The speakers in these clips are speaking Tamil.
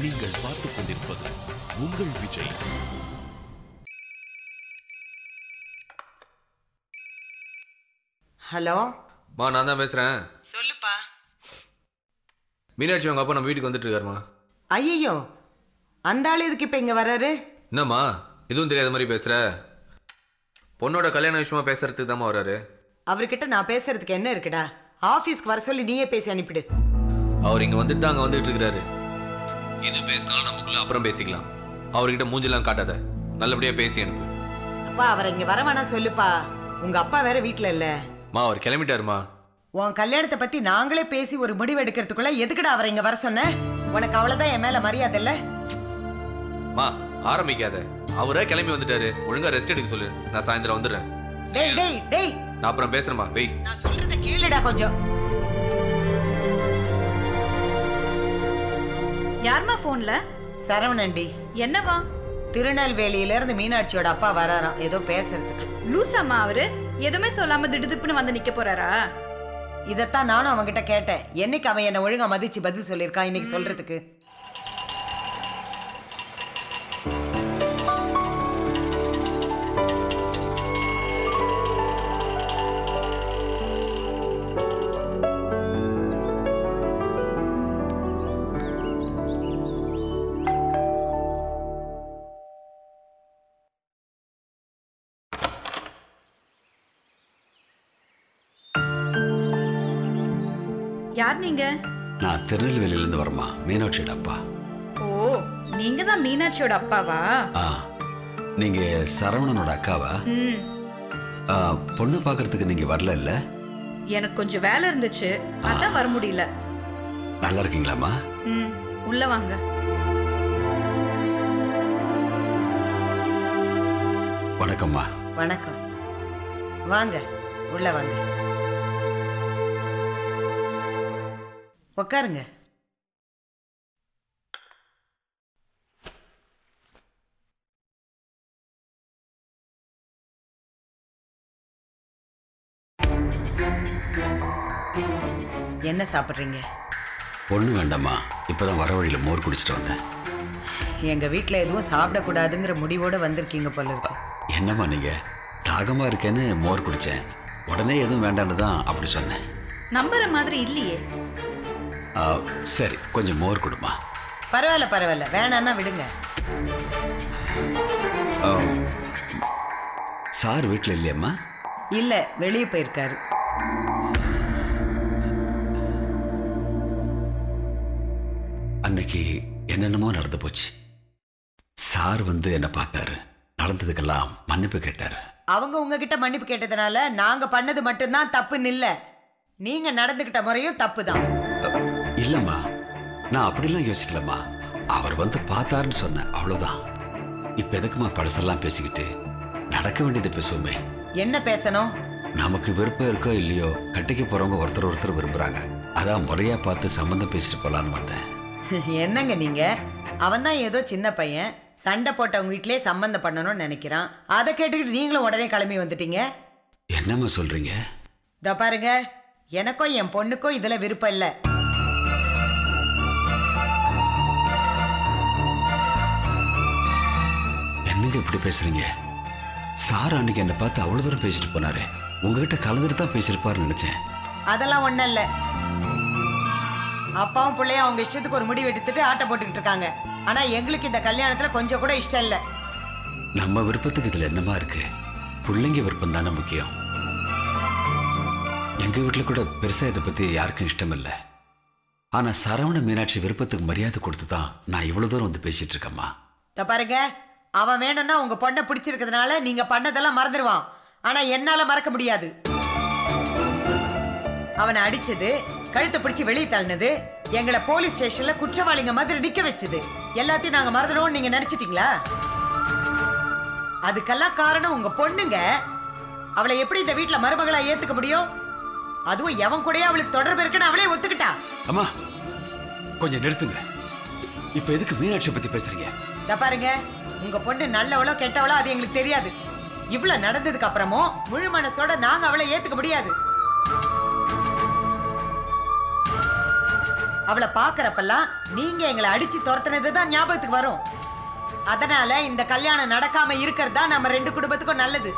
நீங்கள் பார்த்துக் கொண்டிருப்பது உங்கள் விஜய் ஹலோ மா நான் தான் பேசுகிறேன் சொல்லுப்பா மீனாட்சி அவங்க அப்பா நம்ம வீட்டுக்கு வந்துட்டு இருக்காருமா ஐயோ அந்த ஆள் எதுக்கு இப்போ இங்கே வர்றாரு என்னம்மா எதுவும் தெரியாத மாதிரி பேசுகிற பொண்ணோட கல்யாண விஷயமா பேசுறதுக்கு தாம்மா வராரு அவர்கிட்ட நான் பேசுறதுக்கு என்ன இருக்குடா ஆஃபீஸ்க்கு வர சொல்லி நீயே பேசி அனுப்பிடு அவர் இங்கே வந்துட்டு தான் அங்கே வந்துட்டு இருக்கிறாரு எது பேசினாலும் நமக்குள்ள அப்புறம் பேசிக்கலாம் அவர்கிட்ட மூஞ்செல்லாம் காட்டாத நல்லபடியாக பேசி அனுப்பு அப்பா அவரை இங்கே வர வேணாம் சொல்லுப்பா உங்க அப்பா வேற வீட்டில் இல்லை மா அவர் கிளம்பிட்டாருமா உன் கல்யாணத்தை பத்தி நாங்களே பேசி ஒரு முடிவு எடுக்கிறதுக்குள்ள எதுக்குடா அவரை இங்க வர சொன்ன உனக்கு அவ்வளவுதான் என் மேல மரியாதை இல்ல மா ஆரம்பிக்காத அவரே கிளம்பி வந்துட்டாரு ஒழுங்கா ரெஸ்ட் எடுக்க சொல்லு நான் சாயந்தரம் வந்துடுறேன் டேய் டேய் டேய் நான் அப்புறம் பேசுறேம்மா வெய் நான் சொல்றத கேளுடா கொஞ்சம் யாரும்மா போன்ல சரவணண்டி என்னவா திருநெல்வேலியில இருந்து மீனாட்சியோட அப்பா வராராம் ஏதோ பேசுறதுக்கு லூசாம்மா அவரு எதுவுமே சொல்லாம திடுதிப்புன்னு வந்து நிக்க போறாரா இதத்தான் நானும் அவன்கிட்ட கேட்டேன் என்னைக்கு அவன் என்ன ஒழுங்கா மதிச்சு பதில் சொல்லியிருக்கான் இன்னைக்கு சொல்றதுக்கு யார் நீங்க நான் திருநெல்வேலியிலேருந்து வரமா மீனாட்சியோட அப்பா ஓ நீங்க தான் மீனாட்சியோட அப்பாவா ஆ நீங்க சரவணனோட அக்காவா ம் ஆ, பொண்ணு பார்க்கறதுக்கு நீங்க வரல இல்ல எனக்கு கொஞ்சம் வேலை இருந்துச்சு அதான் வர முடியல நல்லா இருக்கீங்களாம்மா ம் உள்ள வாங்க வணக்கம்மா வணக்கம் வாங்க உள்ள வாங்க உட்காருங்க என்ன சாப்பிட்றீங்க பொண்ணு வேண்டாம்மா இப்பதான் வர வழியில மோர் குடிச்சிட்டு வந்தேன் எங்க வீட்ல எதுவும் சாப்பிடக்கூடாதுங்கிற முடிவோட வந்திருக்கீங்க போல இருக்கு என்னம்மா நீங்க தாகமா இருக்கேன்னு மோர் குடிச்சேன் உடனே எதுவும் வேண்டான்னு தான் அப்படி சொன்னேன் நம்புற மாதிரி இல்லையே ஆ, சரி கொஞ்சம் மோர் கொடுமா பரவாயில்ல பரவாயில்ல வேணான்னா விடுங்க ஆ, சார் வீட்டில் இல்லையம்மா இல்ல வெளியே போயிருக்காரு அன்னைக்கு என்னென்னமோ நடந்து போச்சு சார் வந்து என்னை பார்த்தாரு நடந்ததுக்கெல்லாம் மன்னிப்பு கேட்டாரு அவங்க உங்ககிட்ட மன்னிப்பு கேட்டதுனால நாங்க பண்ணது மட்டும்தான் தப்புன்னு இல்ல நீங்க நடந்துகிட்ட முறையும் தப்பு தான் இல்லம்மா நான் அப்படிலாம் யோசிக்கலம்மா அவர் வந்து பார்த்தாருன்னு சொன்னேன் அவ்வளவுதான் இப்ப எதுக்குமா பழசெல்லாம் பேசிக்கிட்டு நடக்க வேண்டியது பேசுவோமே என்ன பேசணும் நமக்கு விருப்பம் இருக்கோ இல்லையோ கட்டிக்க போறவங்க ஒருத்தர் ஒருத்தர் விரும்புறாங்க அதான் முறையா பார்த்து சம்மந்தம் பேசிட்டு போலான்னு வந்தேன் என்னங்க நீங்க அவன் தான் ஏதோ சின்ன பையன் சண்டை போட்டவங்க வீட்லயே சம்பந்தம் பண்ணணும்னு நினைக்கிறான் அதை கேட்டுக்கிட்டு நீங்களும் உடனே கிளம்பி வந்துட்டீங்க என்னம்மா சொல்றீங்க இதோ பாருங்க எனக்கும் என் பொண்ணுக்கும் இதுல விருப்பம் இல்ல என்னங்க இப்படி பேசுறீங்க சார் அன்னைக்கு என்னை பார்த்து அவ்வளவு தூரம் பேசிட்டு போனாரு உங்ககிட்ட கலந்துட்டு தான் பேசியிருப்பாருன்னு நினைச்சேன் அதெல்லாம் ஒண்ணும் இல்ல அப்பாவும் பிள்ளையும் அவங்க இஷ்டத்துக்கு ஒரு முடிவு எடுத்துட்டு ஆட்டம் போட்டுக்கிட்டு இருக்காங்க ஆனா எங்களுக்கு இந்த கல்யாணத்துல கொஞ்சம் கூட இஷ்டம் இல்ல நம்ம விருப்பத்துக்கு இதுல என்னமா இருக்கு பிள்ளைங்க விருப்பம் தானே முக்கியம் எங்க வீட்டுல கூட பெருசா இதை பத்தி யாருக்கும் இஷ்டம் இல்லை ஆனா சரவண மீனாட்சி விருப்பத்துக்கு மரியாதை கொடுத்து தான் நான் இவ்வளவு தூரம் வந்து பேசிட்டு இருக்கேம்மா இத பாருங்க அவன் வேணும்னா உங்க பொண்ணை பிடிச்சிருக்கிறதுனால நீங்க பண்ணதெல்லாம் மறந்துடுவான் ஆனா என்னால மறக்க முடியாது அவனை அடிச்சது கழுத்தை பிடிச்சு வெளியே தள்ளினது எங்களை போலீஸ் ஸ்டேஷன்ல குற்றவாளிங்க மாதிரி நிக்க வச்சது எல்லாத்தையும் நாங்க மறந்துடுவோம் நீங்க நினைச்சிட்டீங்களா அதுக்கெல்லாம் காரணம் உங்க பொண்ணுங்க அவளை எப்படி இந்த வீட்ல மருமகளா ஏத்துக்க முடியும் அதுவும் எவன் கூடயே அவளுக்கு தொடர்பு இருக்குன்னு அவளே ஒத்துக்கிட்டா அம்மா கொஞ்சம் நிறுத்துங்க இப்ப எதுக்கு மீனாட்சியை பத்தி பேசுறீங்க இத பாருங்க உங்க பொண்ணு நல்லவளோ கெட்டவளோ அது எங்களுக்கு தெரியாது இவ்வளவு நடந்ததுக்கு அப்புறமும் முழு மனசோட நாங்க அவளை ஏத்துக்க முடியாது அவளை பாக்குறப்பெல்லாம் நீங்க எங்களை அடிச்சு துரத்துனது தான் ஞாபகத்துக்கு வரும் அதனால இந்த கல்யாணம் நடக்காம இருக்கிறது தான் நம்ம ரெண்டு குடும்பத்துக்கும் நல்லது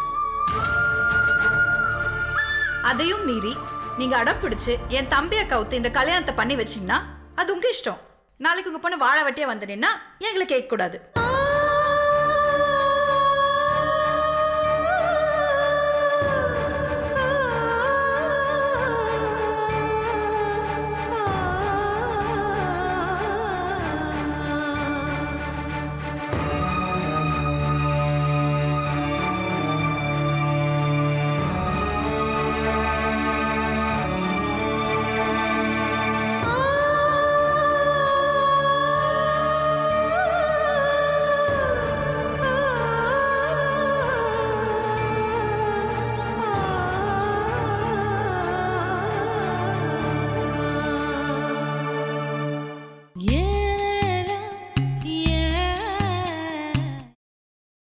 அதையும் மீறி நீங்க அடம் பிடிச்சு என் தம்பியை கவுத்து இந்த கல்யாணத்தை பண்ணி வச்சீங்கன்னா அது உங்க இஷ்டம் நாளைக்கு உங்க பொண்ணு வாழ வெட்டியா வந்து நின்னா எங்களை கேட்க கூடாது